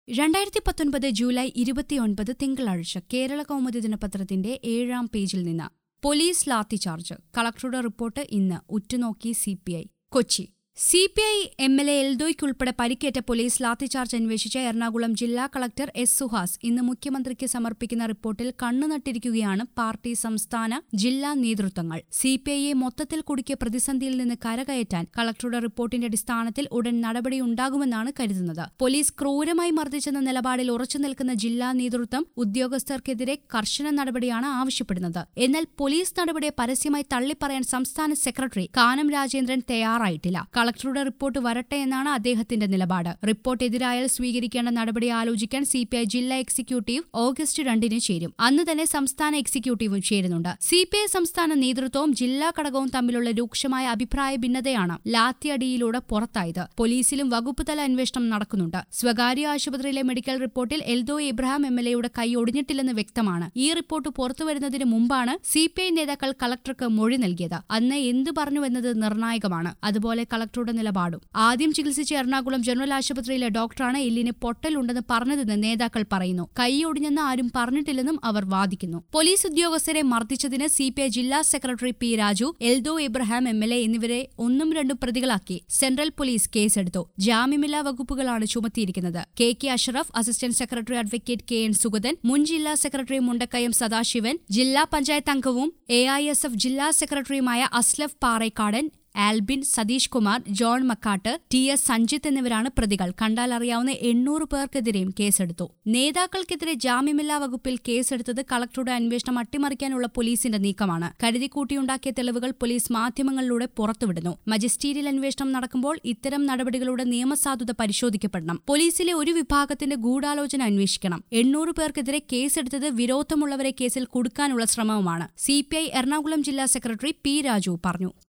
രണ്ടായിരത്തി പത്തൊൻപത് ജൂലൈ ഇരുപത്തിയൊൻപത് തിങ്കളാഴ്ച കേരള കൗമുദി ദിനപത്രത്തിന്റെ ഏഴാം പേജിൽ നിന്ന് പോലീസ് ലാത്തിചാർജ് കളക്ടറുടെ റിപ്പോർട്ട് ഇന്ന് ഉറ്റുനോക്കി CPI Kochi CPI M L A എൽദോയ്ക്കുൾപ്പെടെ പരിക്കേറ്റ പോലീസ് ലാത്തിചാർജ് അന്വേഷിച്ച എറണാകുളം ജില്ലാ കളക്ടർ എസ് സുഹാസ് ഇന്ന് മുഖ്യമന്ത്രിക്ക് സമർപ്പിക്കുന്ന റിപ്പോർട്ടിൽ കണ്ണുനട്ടിരിക്കുകയാണ് പാർട്ടി സംസ്ഥാന ജില്ലാ നേതൃത്വങ്ങൾ സിപിഐയെ മൊത്തത്തിൽ കുടുക്കിയ പ്രതിസന്ധിയിൽ നിന്ന് കരകയറ്റാൻ കളക്ടറുടെ റിപ്പോർട്ടിന്റെ അടിസ്ഥാനത്തിൽ ഉടൻ നടപടിയുണ്ടാകുമെന്നാണ് കരുതുന്നത് പോലീസ് ക്രൂരമായി മർദ്ദിച്ചെന്ന നിലപാടിൽ ഉറച്ചു നിൽക്കുന്ന ജില്ലാ നേതൃത്വം ഉദ്യോഗസ്ഥർക്കെതിരെ കർശന നടപടിയാണ് ആവശ്യപ്പെടുന്നത് എന്നാൽ പോലീസ് നടപടിയെ പരസ്യമായി തള്ളിപ്പറയാൻ സംസ്ഥാന സെക്രട്ടറി കാനം രാജേന്ദ്രൻ തയ്യാറായിട്ടില്ല കളക്ടറുടെ റിപ്പോർട്ട് വരട്ടെ എന്നാണ് അദ്ദേഹത്തിന്റെ നിലപാട് റിപ്പോർട്ട് എതിരായാൽ സ്വീകരിക്കേണ്ട നടപടി ആലോചിക്കാൻ സിപിഐ ജില്ലാ എക്സിക്യൂട്ടീവ് ഓഗസ്റ്റ് രണ്ടിന് ചേരും അന്ന് തന്നെ സംസ്ഥാന എക്സിക്യൂട്ടീവും ചേരുന്നുണ്ട് സിപിഐ സംസ്ഥാന നേതൃത്വവും ജില്ലാ ഘടകവും തമ്മിലുള്ള രൂക്ഷമായ അഭിപ്രായ ഭിന്നതയാണ് ലാത്തിയടിയിലൂടെ പുറത്തായത് പോലീസിലും വകുപ്പ് തല അന്വേഷണം നടക്കുന്നുണ്ട് സ്വകാര്യ ആശുപത്രിയിലെ മെഡിക്കൽ റിപ്പോർട്ടിൽ എൽദോ ഇബ്രാഹിം എം എൽ എയുടെ കൈ ഒടിഞ്ഞിട്ടില്ലെന്ന് വ്യക്തമാണ് ഈ റിപ്പോർട്ട് പുറത്തുവരുന്നതിന് മുമ്പാണ് സിപിഐ നേതാക്കൾ കളക്ടർക്ക് മൊഴി നൽകിയത് അന്ന് എന്ത് പറഞ്ഞുവെന്നത് നിർണായകമാണ് അതുപോലെ കളക്ടറുടെ നിലപാടും ആദ്യം ചികിത്സിച്ച എറണാകുളം ജനറൽ ആശുപത്രിയിലെ ഡോക്ടറാണ് എല്ലിന് പൊട്ടലുണ്ടെന്ന് പറഞ്ഞതെന്ന് നേതാക്കൾ പറയുന്നു കൈ ഒടിഞ്ഞെന്ന് ആരും പറഞ്ഞിട്ടില്ലെന്നും അവർ വാദിക്കുന്നു പോലീസ് ഉദ്യോഗസ്ഥരെ മർദ്ദിച്ചതിന് സിപിഐ ജില്ലാ secretary P Raju Eldo Ibrahim M L A എന്നിവരെ ഒന്നും രണ്ടും പ്രതികളാക്കി സെൻട്രൽ പോലീസ് കേസെടുത്തു ജാമ്യമില്ലാ വകുപ്പുകളാണ് ചുമത്തിയിരിക്കുന്നത് K K Ashraf assistant secretary advocate K N Sugathan മുൻ ജില്ലാ സെക്രട്ടറി മുണ്ടക്കയം സദാശിവൻ ജില്ലാ പഞ്ചായത്ത് അംഗവും എ ഐ എസ് എഫ് ജില്ലാ സെക്രട്ടറിയുമായ Aslaf Parekkadan Albin Satheesh Kumar John Makkattu T S Sanjith എന്നിവരാണ് പ്രതികൾ കണ്ടാൽ അറിയാവുന്ന എണ്ണൂറ് പേർക്കെതിരെയും കേസെടുത്തു നേതാക്കൾക്കെതിരെ ജാമ്യമില്ലാ വകുപ്പിൽ കേസെടുത്തത് കളക്ടറുടെ അന്വേഷണം അട്ടിമറിക്കാനുള്ള പോലീസിന്റെ നീക്കമാണ് കരുതിക്കൂട്ടിയുണ്ടാക്കിയ തെളിവുകൾ പോലീസ് മാധ്യമങ്ങളിലൂടെ പുറത്തുവിടുന്നു മജിസ്റ്റീരിയൽ അന്വേഷണം നടക്കുമ്പോൾ ഇത്തരം നടപടികളുടെ നിയമസാധുത പരിശോധിക്കപ്പെടണം പോലീസിലെ ഒരു വിഭാഗത്തിന്റെ ഗൂഢാലോചന അന്വേഷിക്കണം എണ്ണൂറ് പേർക്കെതിരെ കേസെടുത്തത് വിരോധമുള്ളവരെ കേസിൽ കുടുക്കാനുള്ള ശ്രമവുമാണ് സിപിഐ എറണാകുളം ജില്ലാ സെക്രട്ടറി പി രാജു പറഞ്ഞു